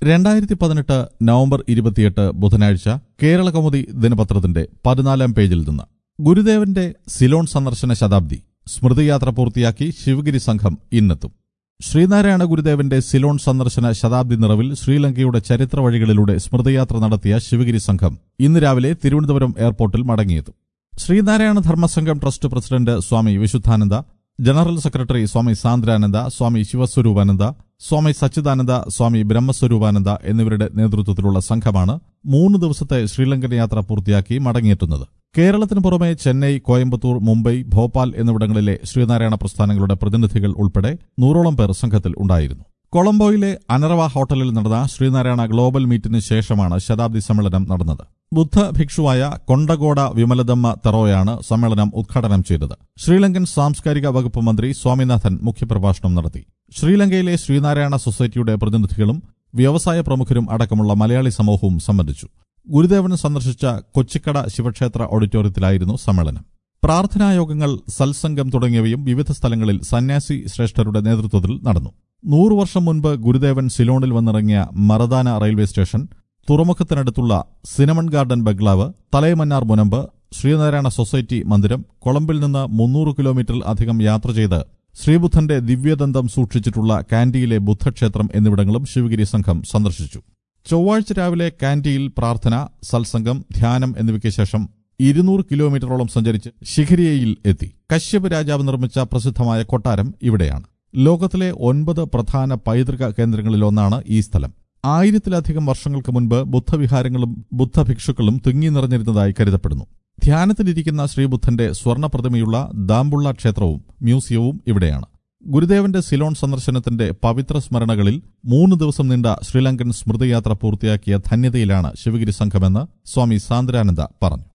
രണ്ടായിരത്തി പതിനെട്ട് നവംബർ ഇരുപത്തിയെട്ട് ബുധനാഴ്ച കേരള കൗമുദി ദിനപത്രത്തിന്റെ പതിനാലാം പേജിൽ നിന്ന് ഗുരുദേവന്റെ സിലോൺ സന്ദർശന ശതാബ്ദി സ്മൃതിയാത്ര പൂർത്തിയാക്കി ശിവഗിരി സംഘം ഇന്നെത്തും ശ്രീനാരായണ ഗുരുദേവന്റെ സിലോൺ സന്ദർശന ശതാബ്ദി നിറവിൽ ശ്രീലങ്കയുടെ ചരിത്ര വഴികളിലൂടെ സ്മൃതിയാത്ര നടത്തിയ ശിവഗിരി സംഘം ഇന്ന് രാവിലെ തിരുവനന്തപുരം എയർപോർട്ടിൽ മടങ്ങിയെത്തും Sreenarayana Dharmasangham trust president Swami Vishudhananda general secretary Swami Sandrananda Swami Shivaswaroopananda Swami Sachidananda Swami Brahmaswaroopananda എന്നിവരുടെ നേതൃത്വത്തിലുള്ള സംഘമാണ് മൂന്ന് ദിവസത്തെ ശ്രീലങ്കൻ യാത്ര പൂർത്തിയാക്കി മടങ്ങിയെത്തുന്നത് കേരളത്തിന് പുറമെ ചെന്നൈ കോയമ്പത്തൂർ മുംബൈ ഭോപ്പാൽ എന്നിവിടങ്ങളിലെ ശ്രീനാരായണ പ്രസ്ഥാനങ്ങളുടെ പ്രതിനിധികൾ ഉൾപ്പെടെ നൂറോളം പേർ സംഘത്തിൽ ഉണ്ടായിരുന്നു കൊളംബോയിലെ അനർവ ഹോട്ടലിൽ നടന്ന ശ്രീനാരായണ ഗ്ലോബൽ മീറ്റിന് ശേഷമാണ് ശതാബ്ദി സമ്മേളനം നടന്നത് ബുദ്ധ ഭിക്ഷുവായ കൊണ്ടഗോഡ വിമലദമ്മ തെറോയാണ് സമ്മേളനം ഉദ്ഘാടനം ചെയ്തത് ശ്രീലങ്കൻ സാംസ്കാരിക വകുപ്പ് മന്ത്രി സ്വാമിനാഥൻ മുഖ്യപ്രഭാഷണം നടത്തി ശ്രീലങ്കയിലെ ശ്രീനാരായണ സൊസൈറ്റിയുടെ പ്രതിനിധികളും വ്യവസായ പ്രമുഖരും അടക്കമുള്ള മലയാളി സമൂഹവും സംബന്ധിച്ചു ഗുരുദേവൻ സന്ദർശിച്ച കൊച്ചിക്കട ശിവക്ഷേത്ര ഓഡിറ്റോറിയത്തിലായിരുന്നു സമ്മേളനം പ്രാർത്ഥനായോഗങ്ങൾ സത്സംഗം തുടങ്ങിയവയും വിവിധ സ്ഥലങ്ങളിൽ സന്യാസി ശ്രേഷ്ഠരുടെ നേതൃത്വത്തിൽ നടന്നു നൂറു വർഷം മുൻപ് ഗുരുദേവൻ സിലോണിൽ വന്നിറങ്ങിയ മറദാന റെയിൽവേ സ്റ്റേഷൻ തുറമുഖത്തിനടുത്തുള്ള സിനമൺ ഗാർഡൻ ബംഗ്ലാവ് തലയമന്നാർ മുനമ്പ് ശ്രീനാരായണ സൊസൈറ്റി മന്ദിരം കൊളംബിൽ നിന്ന് മുന്നൂറ് കിലോമീറ്ററിൽ അധികം യാത്ര ചെയ്ത് ശ്രീബുദ്ധന്റെ ദിവ്യദന്തം സൂക്ഷിച്ചിട്ടുള്ള കാൻഡിയിലെ ബുദ്ധക്ഷേത്രം എന്നിവിടങ്ങളും ശിവഗിരി സംഘം സന്ദർശിച്ചു ചൊവ്വാഴ്ച രാവിലെ കാൻഡിയിൽ പ്രാർത്ഥന സത്സംഗം ധ്യാനം എന്നിവയ്ക്ക് ശേഷം ഇരുന്നൂറ് കിലോമീറ്ററോളം സഞ്ചരിച്ച് ശിഖരിയയിൽ എത്തി കശ്യപ് രാജാവ് നിർമ്മിച്ച പ്രസിദ്ധമായ കൊട്ടാരം ഇവിടെയാണ് ലോകത്തിലെ ഒൻപത് പ്രധാന പൈതൃക കേന്ദ്രങ്ങളിലൊന്നാണ് ഈ സ്ഥലം ആയിരത്തിലധികം വർഷങ്ങൾക്ക് മുൻപ് ബുദ്ധവിഹാരങ്ങളും ബുദ്ധഭിക്ഷുക്കളും തിങ്ങി നിറഞ്ഞിരുന്നതായി കരുതപ്പെടുന്നു ധ്യാനത്തിലിരിക്കുന്ന ശ്രീബുദ്ധന്റെ സ്വർണ്ണ പ്രതിമയുള്ള ദാമ്പുള്ള ക്ഷേത്രവും മ്യൂസിയവും ഇവിടെയാണ് ഗുരുദേവന്റെ സിലോൺ സന്ദർശനത്തിന്റെ പവിത്ര സ്മരണകളിൽ മൂന്ന് ദിവസം നീണ്ട ശ്രീലങ്കൻ സ്മൃതിയാത്ര പൂർത്തിയാക്കിയ ധന്യതയിലാണ് ശിവഗിരി സംഘമെന്ന് സ്വാമി സാന്ദ്രാനന്ദ പറഞ്ഞു